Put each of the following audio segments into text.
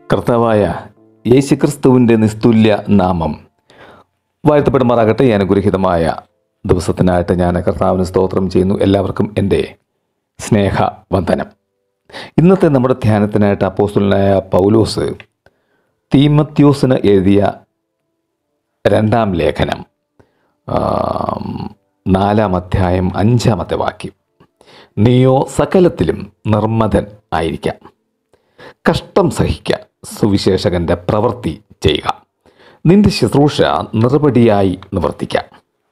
കർത്താവായ യേശുക്രിസ്തുവിൻ്റെ നിസ്തുല്യ നാമം വാഴ്ത്തപ്പെടുമാറാകട്ടെ ഈ അനുഗ്രഹീതമായ ദിവസത്തിനായിട്ട് ഞാൻ കർത്താവിന് സ്തോത്രം ചെയ്യുന്നു എല്ലാവർക്കും എൻ്റെ സ്നേഹവന്ദനം ഇന്നത്തെ നമ്മുടെ ധ്യാനത്തിനായിട്ട് അപ്പോസ്തലനായ പൗലോസ് തീമത്യോസിന് എഴുതിയ രണ്ടാം ലേഖനം ആം, നാലാം അധ്യായം അഞ്ചാമത്തെ വാക്യം നീയോ സകലത്തിലും നിർമ്മതൻ ആയിരിക്കാം കഷ്ടം സഹിക്കുക സുവിശേഷകന്റെ പ്രവൃത്തി ചെയ്യുക നിന്റെ ശുശ്രൂഷ നിർപടിയായി നിവർത്തിക്കാം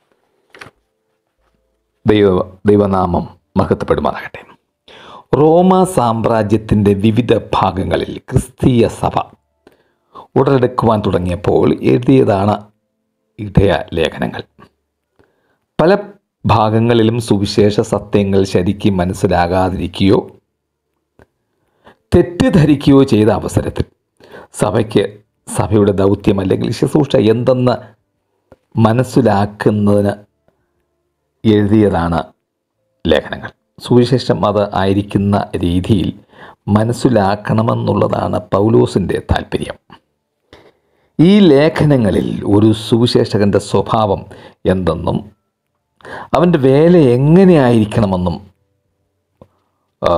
ദൈവ ദൈവനാമം മഹത്വപ്പെടുമാറാകട്ടെ റോമ സാമ്രാജ്യത്തിൻ്റെ വിവിധ ഭാഗങ്ങളിൽ ക്രിസ്തീയ സഭ ഉടലെടുക്കുവാൻ തുടങ്ങിയപ്പോൾ എഴുതിയതാണ് ഇടയ ലേഖനങ്ങൾ പല ഭാഗങ്ങളിലും സുവിശേഷ സത്യങ്ങൾ ശരിക്കും മനസ്സിലാകാതിരിക്കുകയോ തെറ്റിദ്ധരിക്കുകയോ ചെയ്ത അവസരത്തിൽ സഭയ്ക്ക് സഭയുടെ ദൗത്യം അല്ലെങ്കിൽ ശുശ്രൂഷ എന്തെന്ന് മനസ്സിലാക്കുന്നതിന് എഴുതിയതാണ് ലേഖനങ്ങൾ സുവിശേഷം അത് ആയിരിക്കുന്ന രീതിയിൽ മനസ്സിലാക്കണമെന്നുള്ളതാണ് പൗലോസിൻ്റെ താല്പര്യം ഈ ലേഖനങ്ങളിൽ ഒരു സുവിശേഷകൻ്റെ സ്വഭാവം എന്തെന്നും അവൻ്റെ വേല എങ്ങനെയായിരിക്കണമെന്നും ആ,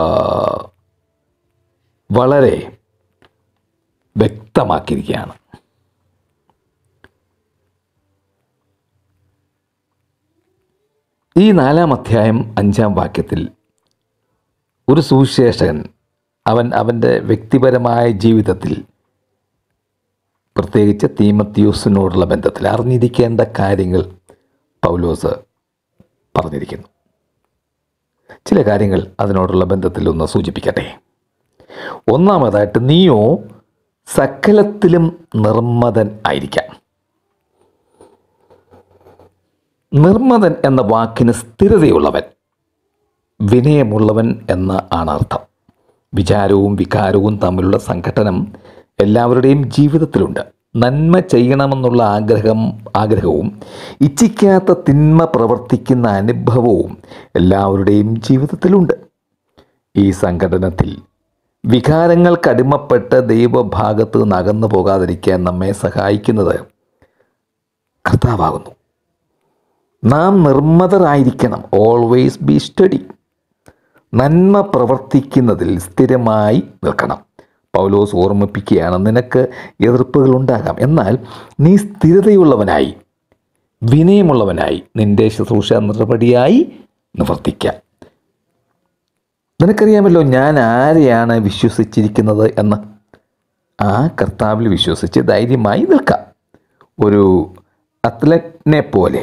വളരെ വ്യക്തമാക്കിയിരിക്കുകയാണ് ഈ നാലാം അധ്യായം അഞ്ചാം വാക്യത്തിൽ ഒരു സുവിശേഷകൻ അവൻ അവൻ്റെ വ്യക്തിപരമായ ജീവിതത്തിൽ പ്രത്യേകിച്ച് തീമത്യൂസിനോടുള്ള ബന്ധത്തിൽ അറിഞ്ഞിരിക്കേണ്ട കാര്യങ്ങൾ പൗലോസ് പറഞ്ഞിരിക്കുന്നു ചില കാര്യങ്ങൾ അതിനോടുള്ള ബന്ധത്തിൽ ഒന്ന് സൂചിപ്പിക്കട്ടെ ഒന്നാമതായിട്ട് നീയോ സകലത്തിലും നിർമ്മതൻ ആയിരിക്കാം നിർമ്മതൻ എന്ന വാക്കിന് സ്ഥിരതയുള്ളവൻ വിനയമുള്ളവൻ എന്ന ആണ് അർത്ഥം വിചാരവും വികാരവും തമ്മിലുള്ള സംഘട്ടനം എല്ലാവരുടെയും ജീവിതത്തിലുണ്ട് നന്മ ചെയ്യണമെന്നുള്ള ആഗ്രഹം ആഗ്രഹവും ഇച്ഛിക്കാത്ത തിന്മ പ്രവർത്തിക്കുന്ന അനുഭവവും എല്ലാവരുടെയും ജീവിതത്തിലുണ്ട് ഈ സംഘടനത്തിൽ വികാരങ്ങൾക്ക് അടിമപ്പെട്ട് ദൈവഭാഗത്ത് നിന്ന് അകന്നു പോകാതിരിക്കാൻ നമ്മെ സഹായിക്കുന്നത് കർത്താവാകുന്നു നാം നിർമ്മതരായിരിക്കണം ഓൾവേസ് ബി സ്റ്റഡി നന്മ പ്രവർത്തിക്കുന്നതിൽ സ്ഥിരമായി നിൽക്കണം പൗലോസ് ഓർമ്മിപ്പിക്കുകയാണ് നിനക്ക് എതിർപ്പുകൾ ഉണ്ടാകാം എന്നാൽ നീ സ്ഥിരതയുള്ളവനായി വിനയമുള്ളവനായി നിന്റെ ശുശ്രൂഷ നിർപടിയായി നിവർത്തിക്കാം നിനക്കറിയാമല്ലോ ഞാൻ ആരെയാണ് വിശ്വസിച്ചിരിക്കുന്നത് എന്ന് ആ കർത്താവിൽ വിശ്വസിച്ച് ധൈര്യമായി നിൽക്കാം ഒരു അത്ലറ്റിനെ പോലെ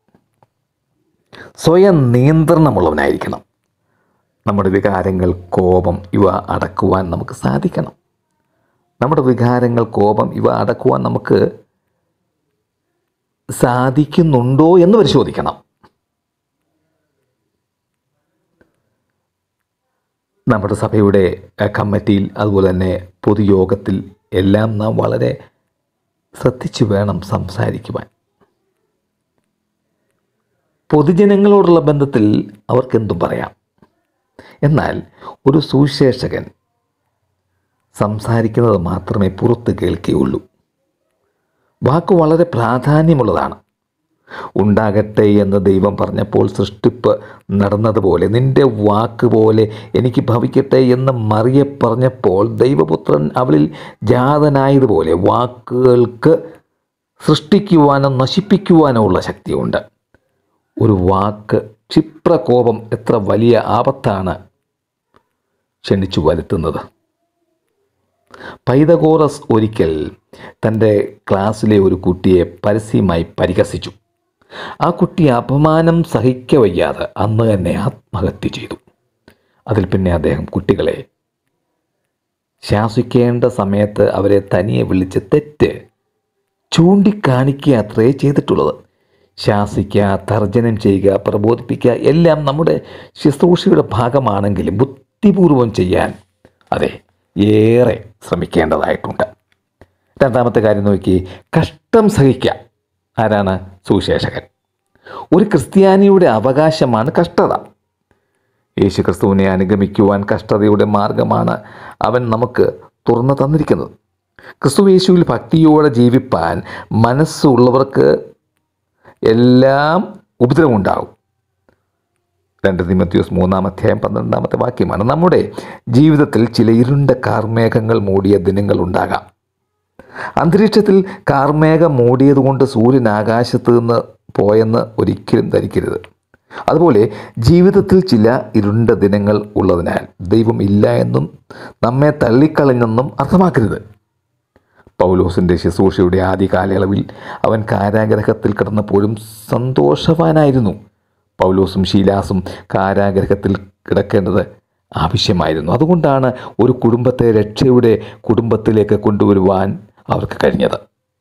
സ്വയം നിയന്ത്രണമുള്ളവനായിരിക്കണം നമ്മുടെ വികാരങ്ങൾ കോപം ഇവ അടക്കുവാൻ നമുക്ക് സാധിക്കണം നമ്മുടെ വികാരങ്ങൾ കോപം ഇവ അടക്കുവാൻ നമുക്ക് സാധിക്കുന്നുണ്ടോ എന്ന് പരിശോധിക്കണം നമ്മുടെ സഭയുടെ അഹ്, കമ്മിറ്റിയിൽ അതുപോലെ തന്നെ പൊതുയോഗത്തിൽ എല്ലാം നാം വളരെ ശ്രദ്ധിച്ചു വേണം സംസാരിക്കുവാൻ പൊതുജനങ്ങളോടുള്ള ബന്ധത്തിൽ അവർക്കെന്തും പറയാം എന്നാൽ ഒരു സുവിശേഷകൻ സംസാരിക്കുന്നത് മാത്രമേ പുറത്ത് കേൾക്കുകയുള്ളൂ വാക്ക് വളരെ പ്രാധാന്യമുള്ളതാണ് ഉണ്ടാകട്ടെ എന്ന് ദൈവം പറഞ്ഞപ്പോൾ സൃഷ്ടിപ്പ് നടന്നതുപോലെ നിന്റെ വാക്ക് പോലെ എനിക്ക് ഭവിക്കട്ടെ എന്ന് മറിയ പറഞ്ഞപ്പോൾ ദൈവപുത്രൻ അവളിൽ ജാതനായതുപോലെ വാക്കുകൾക്ക് സൃഷ്ടിക്കുവാനോ നശിപ്പിക്കുവാനോ ഉള്ള ശക്തിയുണ്ട് ഒരു വാക്ക് ക്ഷിപ്രകോപം എത്ര വലിയ ആപത്താണ് ക്ഷണിച്ചു വരുത്തുന്നത് പൈതഗോറസ് ഒരിക്കൽ തൻ്റെ ക്ലാസ്സിലെ ഒരു കുട്ടിയെ പരസ്യമായി പരിഹസിച്ചു ആ കുട്ടി അപമാനം സഹിക്കവയ്യാതെ അന്ന് തന്നെ ആത്മഹത്യ ചെയ്തു അതിൽ പിന്നെ അദ്ദേഹം കുട്ടികളെ ശാസിക്കേണ്ട സമയത്ത് അവരെ തനിയെ വിളിച്ച് തെറ്റ് ചൂണ്ടിക്കാണിക്കുക അത്രേ ചെയ്തിട്ടുള്ളത് ശാസിക്കുക തർജനം ചെയ്യുക പ്രബോധിപ്പിക്കുക എല്ലാം നമ്മുടെ ശുശ്രൂഷയുടെ ഭാഗമാണെങ്കിലും ബുദ്ധിപൂർവം ചെയ്യാൻ അതെ ഏറെ ശ്രമിക്കേണ്ടതായിട്ടുണ്ട് രണ്ടാമത്തെ കാര്യം നോക്കി കഷ്ടം സഹിക്കുക ആരാണ് സുവിശേഷകൻ ഒരു ക്രിസ്ത്യാനിയുടെ അവകാശമാണ് കഷ്ടത യേശു ക്രിസ്തുവിനെ അനുഗമിക്കുവാൻ കഷ്ടതയുടെ മാർഗമാണ് അവൻ നമുക്ക് തുറന്നു തന്നിരിക്കുന്നത് ക്രിസ്തുവേശുവിൽ ഭക്തിയോടെ ജീവിപ്പാൻ മനസ്സുള്ളവർക്ക് എല്ലാം ഉപദ്രവമുണ്ടാകും രണ്ട് തിമത്യോസ് മൂന്നാം അധ്യായം പന്ത്രണ്ടാമത്തെ വാക്യമാണ് നമ്മുടെ ജീവിതത്തിൽ ചില ഇരുണ്ട കാർമേഘങ്ങൾ മൂടിയ ദിനങ്ങൾ ഉണ്ടാകാം അന്തരീക്ഷത്തിൽ കാർമേഘം മൂടിയതുകൊണ്ട് സൂര്യൻ ആകാശത്ത് നിന്ന് പോയെന്ന് ഒരിക്കലും ധരിക്കരുത് അതുപോലെ ജീവിതത്തിൽ ചില ഇരുണ്ട ദിനങ്ങൾ ഉള്ളതിനാൽ ദൈവം ഇല്ല എന്നും നമ്മെ തള്ളിക്കളഞ്ഞെന്നും അർത്ഥമാക്കരുത് പൗലോസിൻ്റെ ശുശ്രൂഷയുടെ ആദ്യ കാലയളവിൽ അവൻ കാരാഗ്രഹത്തിൽ കിടന്നപ്പോഴും സന്തോഷവാനായിരുന്നു പൗലോസും ശീലാസും കാരാഗ്രഹത്തിൽ കിടക്കേണ്ടത് ആവശ്യമായിരുന്നു അതുകൊണ്ടാണ് ഒരു കുടുംബത്തെ രക്ഷയുടെ കുടുംബത്തിലേക്ക് കൊണ്ടുവരുവാൻ അവർക്ക് കഴിഞ്ഞത്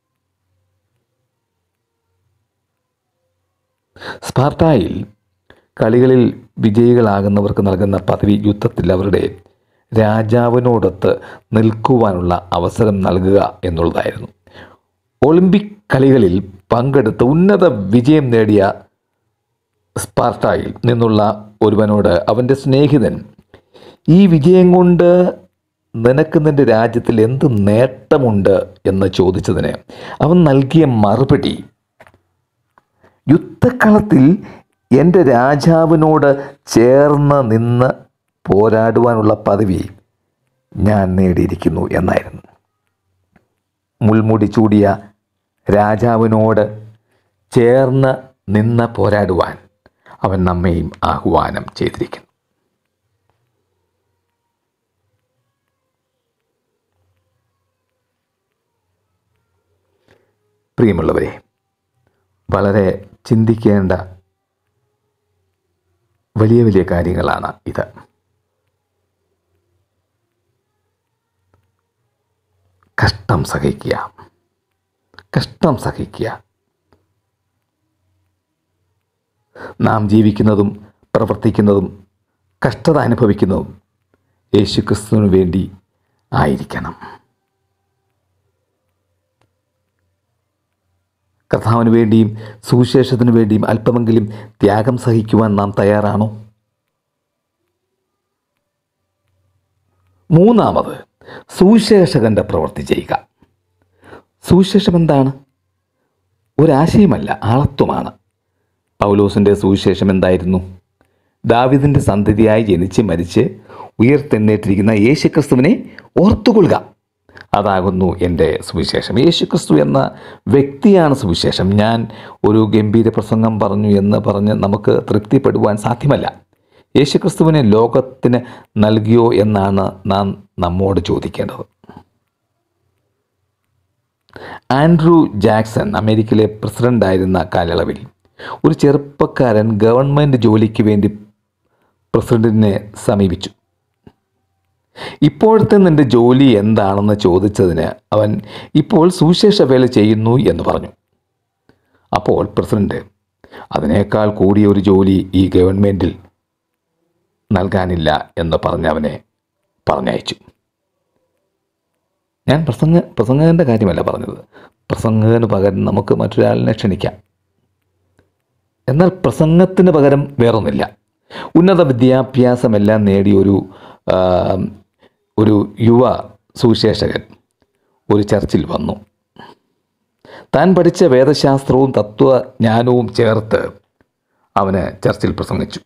സ്പാർട്ടായിൽ കളികളിൽ വിജയികളാകുന്നവർക്ക് നൽകുന്ന പദവി യുദ്ധത്തിൽ അവരുടെ രാജാവിനോടൊത്ത് നിൽക്കുവാനുള്ള അവസരം നൽകുക എന്നുള്ളതായിരുന്നു ഒളിമ്പിക് കളികളിൽ പങ്കെടുത്ത് ഉന്നത വിജയം നേടിയ സ്പാർട്ടായിൽ നിന്നുള്ള ഒരുവനോട് അവൻ്റെ സ്നേഹിതൻ ഈ വിജയം കൊണ്ട് നിനക്ക് നിൻ്റെ രാജ്യത്തിൽ എന്ത് നേട്ടമുണ്ട് എന്ന് ചോദിച്ചതിന് അവൻ നൽകിയ മറുപടി യുദ്ധക്കളത്തിൽ എൻ്റെ രാജാവിനോട് ചേർന്ന് നിന്ന് പോരാടുവാനുള്ള പദവി ഞാൻ നേടിയിരിക്കുന്നു എന്നായിരുന്നു മുൾമുടി ചൂടിയ രാജാവിനോട് ചേർന്ന് നിന്ന് പോരാടുവാൻ അവൻ നമ്മെയും ആഹ്വാനം ചെയ്തിരിക്കുന്നു പ്രിയമുള്ളവരെ വളരെ ചിന്തിക്കേണ്ട വലിയ വലിയ കാര്യങ്ങളാണ് ഇത് കഷ്ടം സഹിക്കുക കഷ്ടം സഹിക്കുക നാം ജീവിക്കുന്നതും പ്രവർത്തിക്കുന്നതും കഷ്ടത അനുഭവിക്കുന്നതും യേശുക്രിസ്തുവിന് വേണ്ടി ആയിരിക്കണം കർത്താവിന് വേണ്ടിയും സുവിശേഷത്തിനു വേണ്ടിയും അല്പമെങ്കിലും ത്യാഗം സഹിക്കുവാൻ നാം തയ്യാറാണോ മൂന്നാമത് സുവിശേഷകൻ്റെ പ്രവൃത്തി ചെയ്യുക സുവിശേഷം എന്താണ് ഒരാശയമല്ല ആളത്വമാണ് പൗലോസിൻ്റെ സുവിശേഷം എന്തായിരുന്നു ദാവിദിൻ്റെ സന്തതിയായി ജനിച്ച് മരിച്ച് ഉയർത്തെന്നേറ്റിരിക്കുന്ന യേശുക്രിസ്തുവിനെ ഓർത്തുകൊള്ളുക അതാകുന്നു എൻ്റെ സുവിശേഷം യേശുക്രിസ്തു എന്ന വ്യക്തിയാണ് സുവിശേഷം ഞാൻ ഒരു ഗംഭീര പ്രസംഗം പറഞ്ഞു എന്ന് പറഞ്ഞ് നമുക്ക് തൃപ്തിപ്പെടുവാൻ സാധ്യമല്ല യേശുക്രിസ്തുവിനെ ലോകത്തിന് നൽകിയോ എന്നാണ് നാം നമ്മോട് ചോദിക്കേണ്ടത് ആൻഡ്രൂ ജാക്സൺ അമേരിക്കയിലെ പ്രസിഡൻ്റായിരുന്ന കാലയളവിൽ ഒരു ചെറുപ്പക്കാരൻ ഗവൺമെൻറ് ജോലിക്ക് വേണ്ടി പ്രസിഡന്റിനെ സമീപിച്ചു ഇപ്പോഴത്തെ നിന്റെ ജോലി എന്താണെന്ന് ചോദിച്ചതിന് അവൻ ഇപ്പോൾ സുവിശേഷ വേല ചെയ്യുന്നു എന്ന് പറഞ്ഞു അപ്പോൾ പ്രസിഡന്റ് അതിനേക്കാൾ കൂടിയ ഒരു ജോലി ഈ ഗവൺമെൻറ്റിൽ നൽകാനില്ല എന്ന് പറഞ്ഞ് അവനെ പറഞ്ഞയച്ചു ഞാൻ പ്രസംഗ പ്രസംഗകൻ്റെ കാര്യമല്ല പറഞ്ഞത് പ്രസംഗകന് പകരം നമുക്ക് മറ്റൊരാളിനെ ക്ഷണിക്കാം എന്നാൽ പ്രസംഗത്തിന് പകരം വേറൊന്നില്ല ഉന്നത വിദ്യാഭ്യാസമെല്ലാം നേടിയ ഒരു ആ, ഒരു യുവ സുവിശേഷകൻ ഒരു ചർച്ചിൽ വന്നു താൻ പഠിച്ച വേദശാസ്ത്രവും തത്വജ്ഞാനവും ചേർത്ത് അവന് ചർച്ചിൽ പ്രസംഗിച്ചു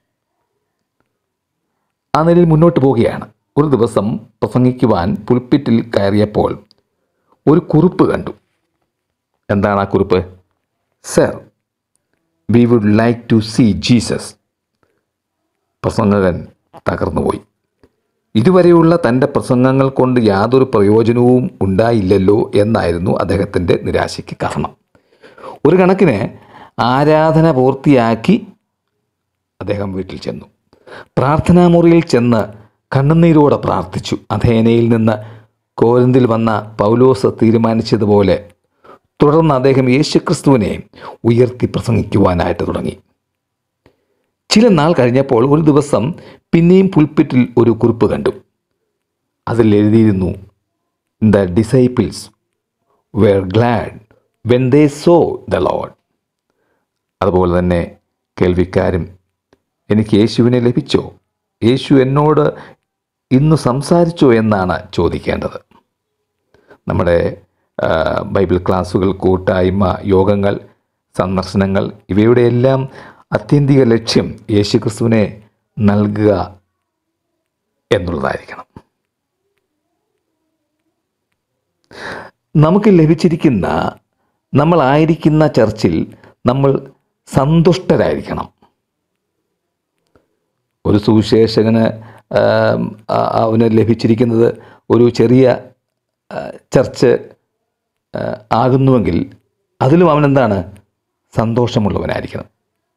ആ നിലയിൽ മുന്നോട്ട് പോവുകയാണ് ഒരു ദിവസം പ്രസംഗിക്കുവാൻ പുൽപ്പിറ്റിൽ കയറിയപ്പോൾ ഒരു കുറിപ്പ് കണ്ടു എന്താണ് ആ കുറിപ്പ് sir we would like to see Jesus പ്രസംഗകൻ തകർന്നുപോയി ഇതുവരെയുള്ള തൻ്റെ പ്രസംഗങ്ങൾ കൊണ്ട് യാതൊരു പ്രയോജനവും ഉണ്ടായില്ലല്ലോ എന്നായിരുന്നു അദ്ദേഹത്തിൻ്റെ നിരാശയ്ക്ക് കാരണം ഒരു കണക്കിന് ആരാധന പൂർത്തിയാക്കി അദ്ദേഹം വീട്ടിൽ ചെന്നു പ്രാർത്ഥനാമുറിയിൽ ചെന്ന് കണ്ണുനീരോടെ പ്രാർത്ഥിച്ചു അഥേനയിൽ നിന്ന് കോരിന്തിൽ വന്ന പൗലോസ് തീരുമാനിച്ചതുപോലെ തുടർന്ന് അദ്ദേഹം യേശുക്രിസ്തുവിനെ ഉയർത്തി പ്രസംഗിക്കുവാനായിട്ട് തുടങ്ങി ചില നാൾ കഴിഞ്ഞപ്പോൾ ഒരു ദിവസം പിന്നെയും പുൽപ്പിറ്റിൽ ഒരു കുറിപ്പ് കണ്ടു അതിൽ എഴുതിയിരുന്നു the disciples were glad when they saw the Lord അതുപോലെ തന്നെ കേൾവിക്കാരും എനിക്ക് യേശുവിനെ ലഭിച്ചോ യേശു എന്നോട് ഇന്ന് സംസാരിച്ചോ എന്നാണ് ചോദിക്കേണ്ടത് നമ്മുടെ ആ, ബൈബിൾ ക്ലാസ്സുകൾ കൂട്ടായ്മ യോഗങ്ങൾ സന്ദർശനങ്ങൾ ഇവയുടെ എല്ലാം അത്യന്തിക ലക്ഷ്യം യേശുക്രിസ്തുവിനെ നൽകുക എന്നുള്ളതായിരിക്കണം നമുക്ക് ലഭിച്ചിരിക്കുന്ന നമ്മളായിരിക്കുന്ന ചർച്ചിൽ നമ്മൾ സന്തുഷ്ടരായിരിക്കണം ഒരു സുവിശേഷകന് ആം, ആ- അവന് ലഭിച്ചിരിക്കുന്നത് ഒരു ചെറിയ ആ, ചർച്ച് ആ, ആകുന്നുവെങ്കിൽ അതിലും അവനെന്താണ് സന്തോഷമുള്ളവനായിരിക്കണം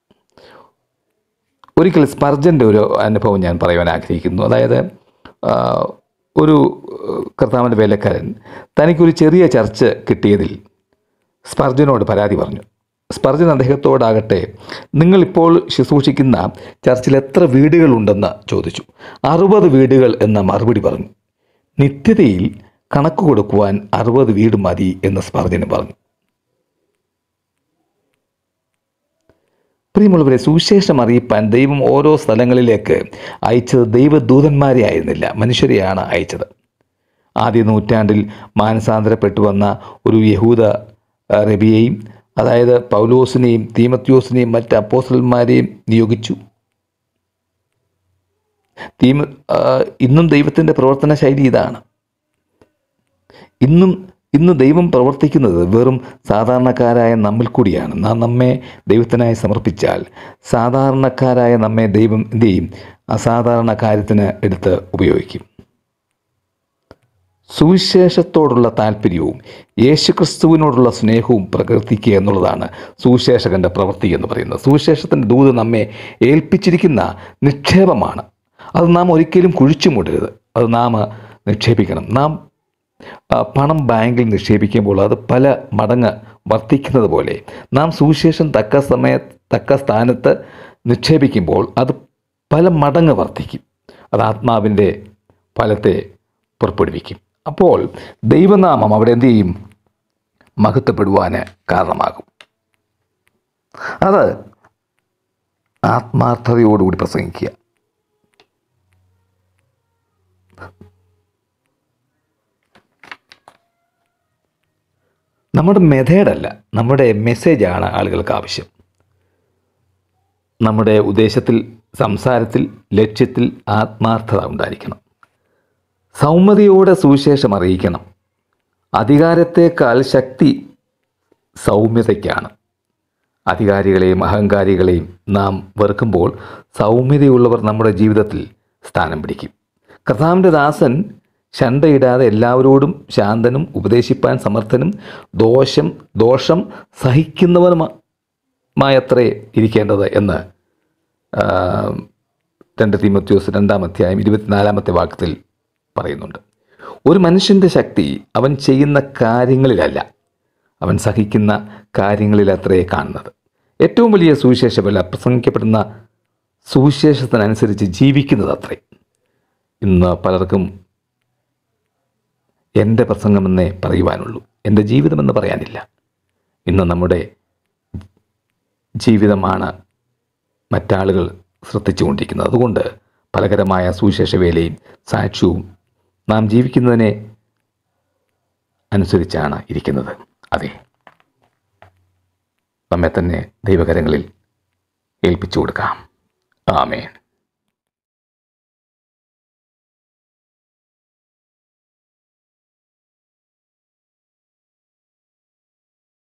ഒരിക്കൽ സ്പർജൻ്റെ ഒരു അനുഭവം ഞാൻ പറയുവാൻ ആഗ്രഹിക്കുന്നു അതായത് ആ, ഒരു കർത്താവിൻ്റെ വേലക്കാരൻ തനിക്കൊരു ചെറിയ ചർച്ച് കിട്ടിയതിൽ സ്പർജനോട് പരാതി പറഞ്ഞു സ്പർജൻ അദ്ദേഹത്തോടാകട്ടെ നിങ്ങളിപ്പോൾ ശുശ്രൂഷിക്കുന്ന ചർച്ചിൽ എത്ര വീടുകളുണ്ടെന്ന് ചോദിച്ചു അറുപത് വീടുകൾ എന്ന മറുപടി പറഞ്ഞു നിത്യതയിൽ കണക്ക് കൊടുക്കുവാൻ അറുപത് വീട് മതി എന്ന് സ്പർജന് പറഞ്ഞു പ്രിയമുള്ളവരെ സുവിശേഷം അറിയിപ്പാൻ ദൈവം ഓരോ സ്ഥലങ്ങളിലേക്ക് അയച്ചത് ദൈവദൂതന്മാരെ ആയിരുന്നില്ല മനുഷ്യരെയാണ് അയച്ചത് ആദ്യ നൂറ്റാണ്ടിൽ മാനസാന്തരപ്പെട്ടു വന്ന ഒരു യഹൂദ ആ, റബിയെയും അതായത് പൗലോസിനെയും തീമത്യോസിനെയും മറ്റ് അപ്പോസ്റ്റലന്മാരെയും നിയോഗിച്ചു തീമ ആ, ഇന്നും ദൈവത്തിൻ്റെ പ്രവർത്തന ശൈലി ഇതാണ് ഇന്നും ഇന്ന് ദൈവം പ്രവർത്തിക്കുന്നത് വെറും സാധാരണക്കാരായ നമ്മിൽ കൂടിയാണ് നാം നമ്മെ ദൈവത്തിനായി സമർപ്പിച്ചാൽ സാധാരണക്കാരായ നമ്മെ ദൈവം എന്ത് ചെയ്യും അസാധാരണ കാര്യത്തിന് എടുത്ത് ഉപയോഗിക്കും സുവിശേഷത്തോടുള്ള താല്പര്യവും യേശുക്രിസ്തുവിനോടുള്ള സ്നേഹവും പ്രകൃതിക്കുക എന്നുള്ളതാണ് സുവിശേഷകന്റെ പ്രവൃത്തി എന്ന് പറയുന്നത് സുവിശേഷത്തിൻ്റെ ദൂത് നമ്മെ ഏൽപ്പിച്ചിരിക്കുന്ന നിക്ഷേപമാണ് അത് നാം ഒരിക്കലും കുഴിച്ചു മൂടരുത് അത് നാം നിക്ഷേപിക്കണം നാം ആ, പണം ബാങ്കിൽ നിക്ഷേപിക്കുമ്പോൾ അത് പല മടങ്ങ് വർദ്ധിക്കുന്നത് പോലെ നാം സുവിശേഷം തക്ക സമയ തക്ക സ്ഥാനത്ത് നിക്ഷേപിക്കുമ്പോൾ അത് പല മടങ്ങ് വർദ്ധിക്കും അത് ആത്മാവിൻ്റെ ഫലത്തെ പുറപ്പെടുവിക്കും അപ്പോൾ ദൈവനാമം അവിടെ എന്ത് ചെയ്യും മഹത്വപ്പെടുവാൻ കാരണമാകും അത് ആത്മാർത്ഥതയോടുകൂടി പ്രസംഗിക്കുക നമ്മുടെ മെഥേഡല്ല നമ്മുടെ മെസ്സേജാണ് ആളുകൾക്ക് ആവശ്യം നമ്മുടെ ഉദ്ദേശത്തിൽ സംസാരത്തിൽ ലക്ഷ്യത്തിൽ ആത്മാർത്ഥത ഉണ്ടായിരിക്കണം സൗമ്യതയോടെ സുവിശേഷം അറിയിക്കണം അധികാരത്തേക്കാൾ ശക്തി സൗമ്യതയ്ക്കാണ് അധികാരികളെയും അഹങ്കാരികളെയും നാം വെറുക്കുമ്പോൾ സൗമ്യതയുള്ളവർ നമ്മുടെ ജീവിതത്തിൽ സ്ഥാനം പിടിക്കും കർത്താവിൻ്റെ ദാസൻ ശണ്ടയിടാതെ എല്ലാവരോടും ശാന്തനും ഉപദേശിപ്പാൻ സമർത്ഥനും ദോഷം ദോഷം സഹിക്കുന്നവനുമായത്രേ ഇരിക്കേണ്ടത് എന്ന് ആ, രണ്ട് തീമത്യോസ് രണ്ടാം അധ്യായം ഇരുപത്തിനാലാമത്തെ വാക്യത്തിൽ പറയുന്നുണ്ട് ഒരു മനുഷ്യൻ്റെ ശക്തി അവൻ ചെയ്യുന്ന കാര്യങ്ങളിലല്ല അവൻ സഹിക്കുന്ന കാര്യങ്ങളിലത്രേ കാണുന്നത് ഏറ്റവും വലിയ സുവിശേഷമല്ല പ്രസംഗിക്കപ്പെടുന്ന സുവിശേഷത്തിനനുസരിച്ച് ജീവിക്കുന്നത് അത്രേ ഇന്ന് പലർക്കും എൻ്റെ പ്രസംഗമെന്നേ പറയുവാനുള്ളൂ എൻ്റെ ജീവിതമെന്ന് പറയാനില്ല ഇന്ന് നമ്മുടെ ജീവിതമാണ് മറ്റാളുകൾ ശ്രദ്ധിച്ചുകൊണ്ടിരിക്കുന്നത് അതുകൊണ്ട് ഫലകരമായ സുവിശേഷ വേലയും സാക്ഷ്യവും നാം ജീവിക്കുന്നതിനെ അനുസരിച്ചാണ് ഇരിക്കുന്നത് അതെ നമ്മെ തന്നെ ദൈവകരങ്ങളിൽ ഏൽപ്പിച്ചു കൊടുക്കാം ആമേൻ